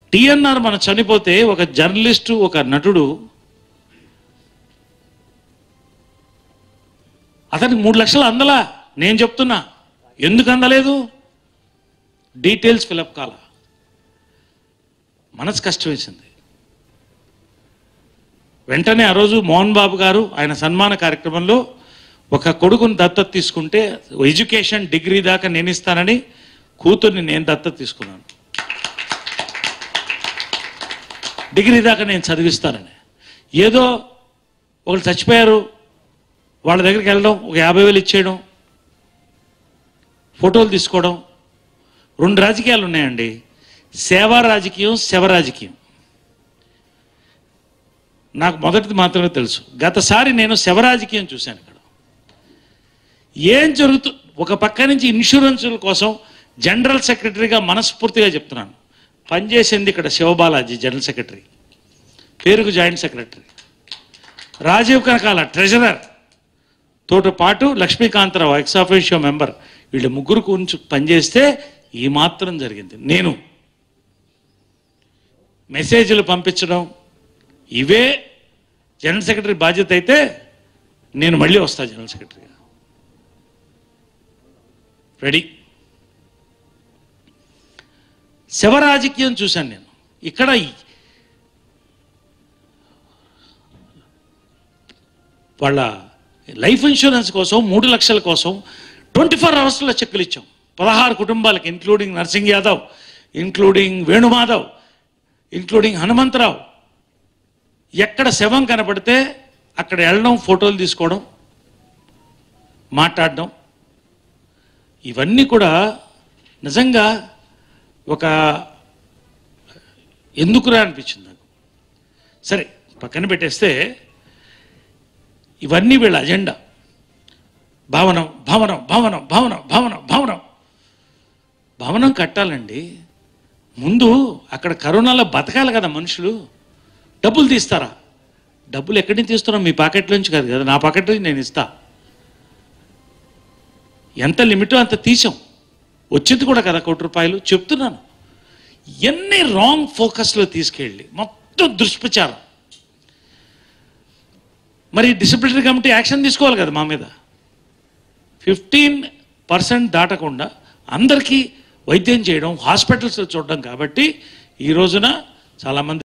TNR మన చనిపోతే ఒక జర్నలిస్టు ఒక నటుడు అతనికి మూడు లక్షలు అందలా నేను చెప్తున్నా ఎందుకు అందలేదు డీటెయిల్స్ ఫిలప్ కాల మనసు కష్టం వేసింది వెంటనే ఆ రోజు మోహన్ బాబు గారు ఆయన సన్మాన కార్యక్రమంలో ఒక కొడుకుని దత్తత తీసుకుంటే ఎడ్యుకేషన్ డిగ్రీ దాకా నేను ఇస్తానని కూతుర్ని నేను దత్తత తీసుకున్నాను డిగ్రీ దాకా నేను చదివిస్తానని ఏదో ఒకళ్ళు చచ్చిపోయారు వాళ్ళ దగ్గరికి వెళ్ళడం ఒక యాభై వేలు ఇచ్చేయడం ఫోటోలు తీసుకోవడం రెండు రాజకీయాలు ఉన్నాయండి సేవా రాజకీయం శవ రాజకీయం నాకు మొదటిది మాత్రమే తెలుసు గతసారి నేను శవ రాజకీయం చూశాను ఇక్కడ ఏం జరుగుతు ఒక పక్క నుంచి ఇన్సూరెన్సుల కోసం జనరల్ సెక్రటరీగా మనస్ఫూర్తిగా చెప్తున్నాను పనిచేసింది ఇక్కడ శివబాలాజీ జనరల్ సెక్రటరీ పేరుకు joint secretary Rajeev Kanakala treasurer తోటి పాటు లక్ష్మీకాంతరావు ఎక్స్ ఆఫీషియో మెంబర్ వీళ్ళు ముగ్గురు గురించి పనిచేస్తే ఈ మాత్రం జరిగింది నేను మెసేజ్లు పంపించడం ఇవే జనరల్ సెక్రటరీ బాధ్యత అయితే నేను మళ్ళీ వస్తా జనరల్ సెక్రటరీగా రెడీ శవ రాజకీయం చూశాను నేను ఇక్కడ ఈ- వాళ్ళ లైఫ్ ఇన్సూరెన్స్ కోసం మూడు లక్షల కోసం ట్వంటీ ఫోర్ అవర్స్లో చెక్కులు ఇచ్చాం పదహారు కుటుంబాలకి including Narsing Yadav including Venu Madhav including Hanumantha Rao ఎక్కడ శవం కనపడితే అక్కడ వెళ్ళడం ఫోటోలు తీసుకోవడం మాట్లాడడం ఇవన్నీ కూడా నిజంగా ఒక ఎందుకురా అనిపించింది నాకు సరే పక్కన పెట్టేస్తే ఇవన్నీ వీళ్ళ అజెండా భవనం భవనం భవనం భవనం భవనం భవనం భవనం కట్టాలండి ముందు అక్కడ కరోనాలో బతకాలి కదా మనుషులు డబ్బులు తీస్తారా డబ్బులు ఎక్కడి నుంచి తీస్తున్నాం మీ పాకెట్ నుంచి కాదు కదా నా పాకెట్ నుంచి నేను ఇస్తా ఎంత లిమిటో అంత తీసాం వచ్చింది కూడా కదా కోటి రూపాయలు చెప్తున్నాను ఎన్ని రాంగ్ ఫోకస్లో తీసుకెళ్ళి మొత్తం దుష్ప్రచారం మరి డిసిప్లినరీ కమిటీ యాక్షన్ తీసుకోవాలి కదా మా మీద ఫిఫ్టీన్ పర్సెంట్ దాటకుండా అందరికీ వైద్యం చేయడం హాస్పిటల్స్లో చూడడం కాబట్టి ఈ రోజున చాలామంది